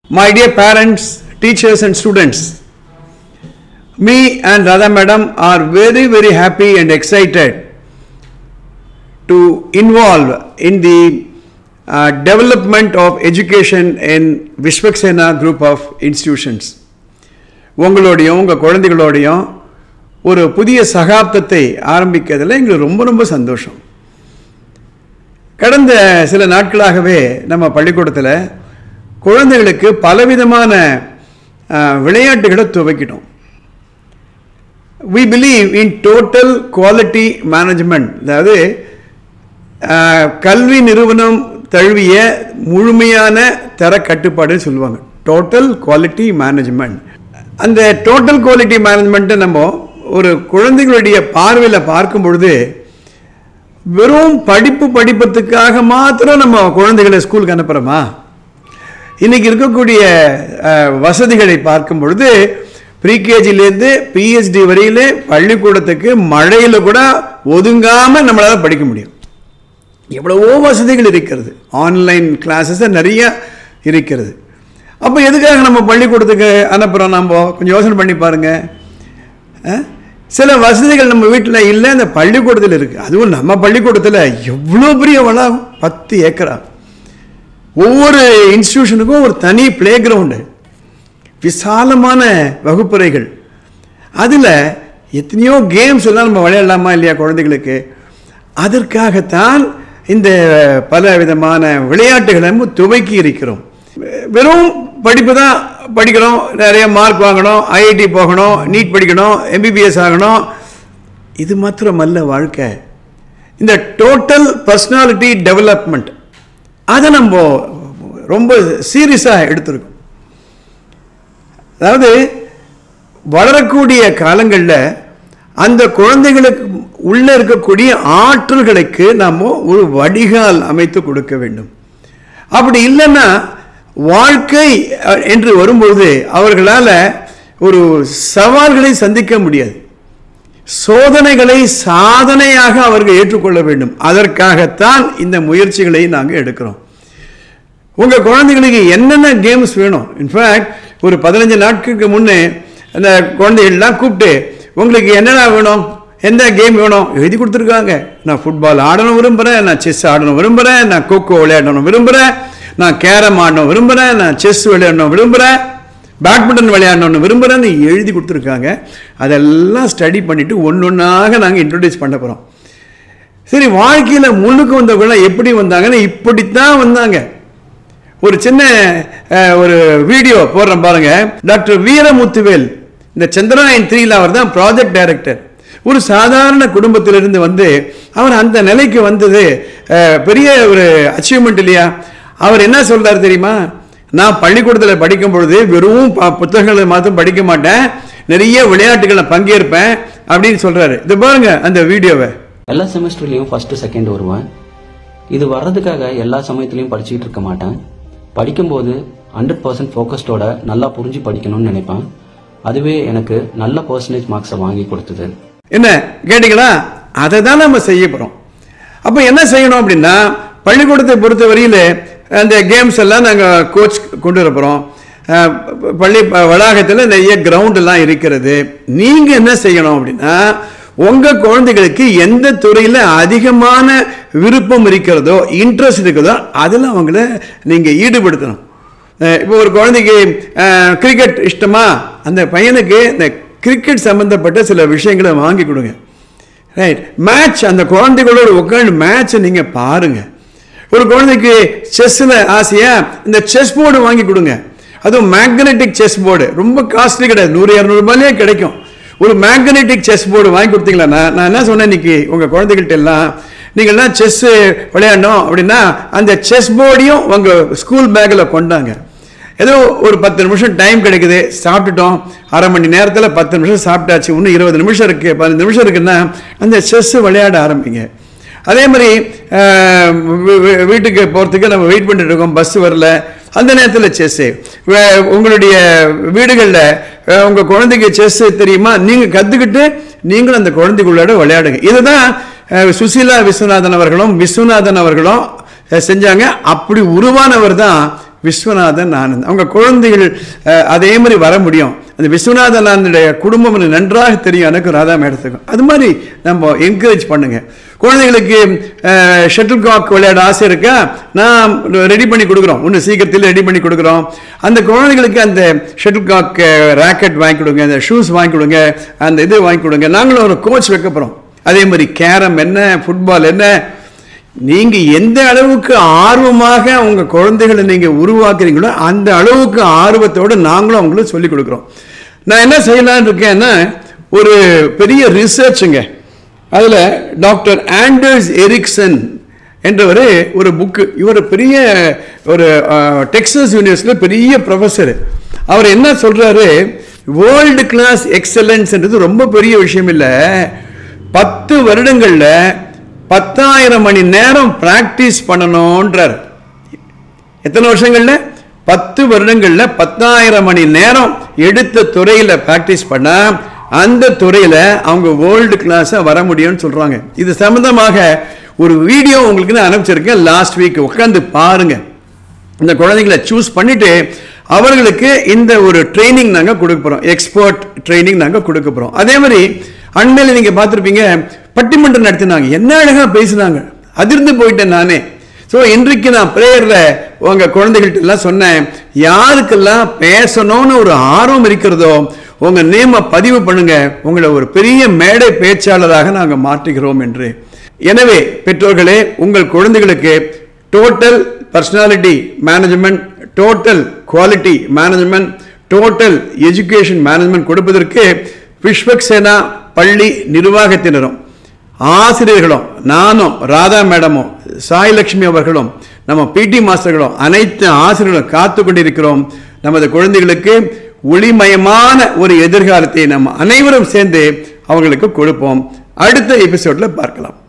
My dear parents, teachers, and students, me and Radha Madam are very, very happy and excited to involve in the uh, development of education in Vishwaksena group of institutions. உங்களோடையும் உங்கள் குழந்தைகளோடையும் ஒரு புதிய சகாப்தத்தை ஆரம்பிக்கிறதுல எங்களுக்கு ரொம்ப ரொம்ப சந்தோஷம் கடந்த சில நாட்களாகவே நம்ம பள்ளிக்கூடத்தில் குழந்தைகளுக்கு பலவிதமான அஹ், விளையாட்டுகளை துவக்கிட்டோம் we believe in total quality management அதாவது அஹ், கல்வி நிறுவனம் தழுவிய முழுமையான தர கட்டுப்பாடுன்னு சொல்லுவாங்க டோட்டல் குவாலிட்டி மேனேஜ்மெண்ட் அந்த டோட்டல் குவாலிட்டி மேனேஜ்மெண்ட்டை நம்ம ஒரு குழந்தைகளுடைய பார்வையில் பார்க்கும் பொழுது வெறும் படிப்பு படிப்பதுக்காக மாத்திரம் நம்ம குழந்தைகளை ஸ்கூலுக்கு அனுப்புகிறோமா இன்னைக்கு இருக்கக்கூடிய அஹ், வசதிகளை பார்க்கும் பொழுது ப்ரீகேஜிலேருந்து பிஹெச்டி வரையிலே பள்ளிக்கூடத்துக்கு மழையில் கூட ஒதுங்காமல் நம்மளால் படிக்க முடியும் எவ்வளவோ வசதிகள் இருக்கிறது ஆன்லைன் கிளாஸஸ் நிறைய இருக்கிறது அப்போ எதுக்காக நம்ம பள்ளிக்கூடத்துக்கு அனுப்புகிறோம் நம்ம கொஞ்சம் யோசனை பண்ணி பாருங்க அஹ்? சில வசதிகள் நம்ம வீட்டில் இல்லை அந்த பள்ளிக்கூடத்தில் இருக்குது அதுவும் நம்ம பள்ளிக்கூடத்தில் எவ்வளோ பெரிய வளாகம் பத்து ஏக்கரா ஒவ்வொரு இன்ஸ்டிடியூஷனுக்கும் ஒரு தனி பிளே கிரவுண்டு விசாலமான வகுப்பறைகள் அதில் எத்தனையோ கேம்ஸ் எல்லாம் நம்ம விளையாடலாமா இல்லையா குழந்தைகளுக்கு அதற்காகத்தான் இந்த பல விதமான விளையாட்டுகளை நம்ம துவக்கி இருக்கிறோம் வெறும் படிப்பு தான் படிக்கணும் நிறைய மார்க் வாங்கணும் ஐஐடி போகணும் நீட் படிக்கணும் எம்பிபிஎஸ் ஆகணும் இது மாத்திரமல்ல வாழ்க்கை இந்த டோட்டல் பர்சனாலிட்டி டெவலப்மெண்ட் அதை நம்ம ரொம்ப சீரியஸாக எடுத்திருக்கோம் அதாவது வளரக்கூடிய காலங்களில் அந்த குழந்தைகளுக்கு உள்ளே இருக்கக்கூடிய ஆற்றல்களுக்கு நாம் ஒரு வடிகால் அமைத்து கொடுக்க வேண்டும் அப்படி இல்லைன்னா வாழ்க்கை அஹ், என்று வரும்பொழுது அவர்களால் ஒரு சவால்களை சந்திக்க முடியாது சோதனைகளை சாதனையாக அவர்கள் ஏற்றுக்கொள்ள வேண்டும் அதற்காகத்தான் இந்த முயற்சிகளை நாங்கள் எடுக்கிறோம் உங்கள் குழந்தைகளுக்கு என்னென்ன கேம்ஸ் வேணும் இன்ஃபேக்ட் ஒரு பதினஞ்சு நாட்களுக்கு முன்னே அந்த குழந்தைகள்லாம் கூப்பிட்டு உங்களுக்கு என்னென்ன வேணும் எந்த கேம் வேணும் எழுதி கொடுத்துருக்காங்க நான் ஃபுட்பால் ஆடணும் விரும்புகிறேன் நான் செஸ் ஆடணும் விரும்புகிறேன் நான் கோகோ விளையாடணும் விரும்புகிறேன் நான் கேரம் ஆடணும் விரும்புகிறேன் நான் செஸ் விளையாடணும் விரும்புகிறேன் பேட்மிண்டன் விளையாடணும்னு விரும்புகிறேன்னு எழுதி கொடுத்துருக்காங்க அதெல்லாம் ஸ்டடி பண்ணிவிட்டு ஒன்று ஒன்றாக நாங்கள் இன்ட்ரடியூஸ் பண்ண போகிறோம் சரி வாழ்க்கையில் முன்னுக்கு வந்தவங்களாம் எப்படி வந்தாங்கன்னா இப்படித்தான் வந்தாங்க ஒரு சின்ன அஹ், ஒரு வீடியோ போடுறேன் பாருங்க டாக்டர் வீரமுத்துவேல் இந்த சந்திராயன் த்ரீல அவர் தான் ப்ராஜெக்ட் டைரக்டர் ஒரு சாதாரண குடும்பத்திலிருந்து வந்து அவர் அந்த நிலைக்கு வந்தது அஹ், பெரிய ஒரு அச்சீவ்மெண்ட் இல்லையா அவர் என்ன சொல்றாரு தெரியுமா நான் பள்ளிக்கூடத்தில் படிக்கும் பொழுது வெறும் ப- புத்தகங்களை மாத்திரம் படிக்க மாட்டேன் நிறைய விளையாட்டுகளை பங்கேற்பேன் அப்படின்னு சொல்றாரு இது பாருங்க அந்த வீடியோவை எல்லா செமஸ்டர்லயும் ஃபர்ஸ்ட் செகண்ட் வருவேன் இது வர்றதுக்காக எல்லா சமயத்திலையும் படிச்சுக்கிட்டு இருக்க மாட்டேன் படிக்கும்போது ஹண்ட்ரட் பர்சன்ட் ஃபோக்கஸ்டோட நல்லா புரிஞ்சு படிக்கணும்னு நினைப்பேன் அதுவே எனக்கு நல்ல பர்சன்டேஜ் மார்க்ஸை வாங்கி கொடுத்தது என்ன கேட்டீங்களா அதை தான் நம்ம செய்ய போகிறோம் அப்போ என்ன செய்யணும் அப்படின்னா பள்ளிக்கூடத்தை பொறுத்த வரையில் அந்த கேம்ஸ் எல்லாம் நாங்கள் கோச் கொண்டு வர போகிறோம் பள்ளி ப- வளாகத்தில் நிறைய கிரவுண்ட் எல்லாம் இருக்கிறது நீங்கள் என்ன செய்யணும் அப்படின்னா உங்கள் குழந்தைகளுக்கு எந்த துறையில் அதிகமான விருப்பம் இருக்கிறதோ இன்ட்ரெஸ்ட் இருக்கிறதோ அதில் அவங்கள நீங்கள் ஈடுபடுத்தணும் அஹ் இப்போ ஒரு குழந்தைக்கு கிரிக்கெட் இஷ்டமா அந்த பையனுக்கு இந்த கிரிக்கெட் சம்பந்தப்பட்ட சில விஷயங்களை வாங்கி கொடுங்க ரைட் மேட்ச் அந்த குழந்தைகளோட உட்காந்து மேட்ச்சை நீங்கள் பாருங்க ஒரு குழந்தைக்கு செஸ்ஸில் ஆசையா இந்த செஸ் போர்டு வாங்கி கொடுங்க அதுவும் மேக்னெட்டிக் செஸ் போர்டு ரொம்ப காஸ்ட்லி கிடையாது நூறு இரநூறுபாலே கிடைக்கும் ஒரு மேக்னெட்டிக் செஸ் போர்டு வாங்கி கொடுத்தீங்களா நான் நான் என்ன சொன்னேன் இன்னைக்கு உங்கள் குழந்தைகள்ட்ட எல்லாம் நீங்கள்லாம் செஸ் விளையாடணும் அப்படின்னா அந்த செஸ் போர்டையும் உங்கள் ஸ்கூல் பேக்கில் கொண்டாங்க ஏதோ ஒரு பத்து நிமிஷம் டைம் கிடைக்குது சாப்பிட்டுட்டோம் அரை மணி நேரத்தில் பத்து நிமிஷம் சாப்பிட்டாச்சு இன்னும் இருபது நிமிஷம் இருக்குது பதினஞ்சு நிமிஷம் இருக்குன்னா அந்த செஸ்ஸு விளையாட ஆரம்பிங்க அதே மாதிரி அஹ், வீ- வீ- வீட்டுக்கு போகிறதுக்கு நம்ம வெயிட் பண்ணிட்டு இருக்கோம் பஸ் வரல அந்த நேரத்தில் செஸ்ஸு உங்களுடைய வீடுகளில் உங்கள் குழந்தைக்கு செஸ் தெரியுமா நீங்கள் கற்றுக்கிட்டு நீங்களும் அந்த குழந்தைகளோட விளையாடுங்க இதுதான் அஹ், சுசீலா விஸ்வநாதன் அவர்களும் விஸ்வநாதன் அவர்களும் அஹ், செஞ்சாங்க அப்படி உருவானவர் தான் விஸ்வநாதன் ஆனந்த் அவங்க குழந்தைகள் அஹ், அதே மாதிரி வர முடியும் அந்த விஸ்வநாதன் ஆனந்துடைய குடும்பம் எனக்கு நன்றாக தெரியும் எனக்கு ராதா மேடத்துக்கும் அது மாதிரி நம்ம என்கரேஜ் பண்ணுங்க குழந்தைகளுக்கு ஷட்டில் காக் விளையாட ஆசை இருக்கா நான் ரெடி பண்ணி கொடுக்குறோம் இன்னும் சீக்கிரத்தில் ரெடி பண்ணி கொடுக்குறோம் அந்த குழந்தைகளுக்கு அந்த ஷட்டில் காக் ராக்கெட் வாங்கி கொடுங்க அந்த ஷூஸ் வாங்கி கொடுங்க அந்த இது வாங்கி கொடுங்க நாங்களும் ஒரு கோச் வைக்க போகிறோம் அதே மாதிரி கேரம் என்ன ஃபுட்பால் என்ன நீங்க எந்த அளவுக்கு ஆர்வமாக உங்க குழந்தைகளை நீங்க உருவாக்குறீங்களோ அந்த அளவுக்கு ஆர்வத்தோட நாங்களும் அவங்களுக்கு சொல்லிக் கொடுக்குறோம் நான் என்ன செய்யலாம்னு இருக்கேன்னா ஒரு பெரிய ரிசர்ச்சுங்க அதுல டாக்டர் ஆண்டர்ஸ் எரிக்சன் என்றவர் ஒரு புக்கு இவர் பெரிய ஒரு டெக்ஸஸ் யூனிவர்சிட்டியில் பெரிய ப்ரொஃபஸர் அவர் என்ன சொல்றாரு வேர்ல்டு கிளாஸ் எக்ஸலன்ஸ்ன்றது ரொம்ப பெரிய விஷயம் இல்லை பத்து வருடங்கள்ல பத்தாயிரம் மணி நேரம் பிராக்டிஸ் பண்ணணுன்றார் எத்தனை வருஷங்கள்ல பத்து வருடங்கள்ல பத்தாயிரம் மணி நேரம் எடுத்த துறையில பிராக்டிஸ் பண்ணா அந்த துறையில அவங்க வேர்ல்டு கிளாஸா வர முடியும்னு சொல்றாங்க இது சம்பந்தமாக ஒரு வீடியோ உங்களுக்கு நான் அனுப்பிச்சிருக்கேன் லாஸ்ட் வீக் உட்காந்து பாருங்க இந்த குழந்தைகளை சூஸ் பண்ணிட்டு அவர்களுக்கு இந்த ஒரு ட்ரைனிங் நாங்க கொடுக்க போறோம் எக்ஸ்பர்ட் ட்ரைனிங் நாங்க கொடுக்க போறோம் அதே மாதிரி அண்மையில் நீங்க பார்த்திருப்பீங்க பட்டிமன்றம் நடத்தினாங்க என்ன அழகா பேசினாங்க அதிர்ந்து போயிட்டேன் நானே ஸோ இன்றைக்கு நான் ப்ரேயரில் உங்கள் குழந்தைகள்ட்ட எல்லாம் சொன்னேன் யாருக்கெல்லாம் பேசணும்னு ஒரு ஆர்வம் இருக்கிறதோ உங்கள் நேமை பதிவு பண்ணுங்க உங்களை ஒரு பெரிய மேடை பேச்சாளராக நாங்கள் மாற்றுகிறோம் என்று எனவே பெற்றோர்களே உங்கள் குழந்தைகளுக்கு total personality management total quality management total education management கொடுப்பதற்கு விஸ்வக்சேனா பள்ளி நிர்வாகத்தினரும் ஆசிரியர்களும் நானும் ராதா மேடமும் சாய்லட்சுமி அவர்களும் நம்ம பிடி மாஸ்டர்களும் அனைத்து ஆசிரியர்களும் காத்து கொண்டிருக்கிறோம் நமது குழந்தைகளுக்கு ஒளிமயமான ஒரு எதிர்காலத்தை நம்ம அனைவரும் சேர்ந்து அவங்களுக்கு கொடுப்போம் அடுத்த எபிசோட்ல பார்க்கலாம்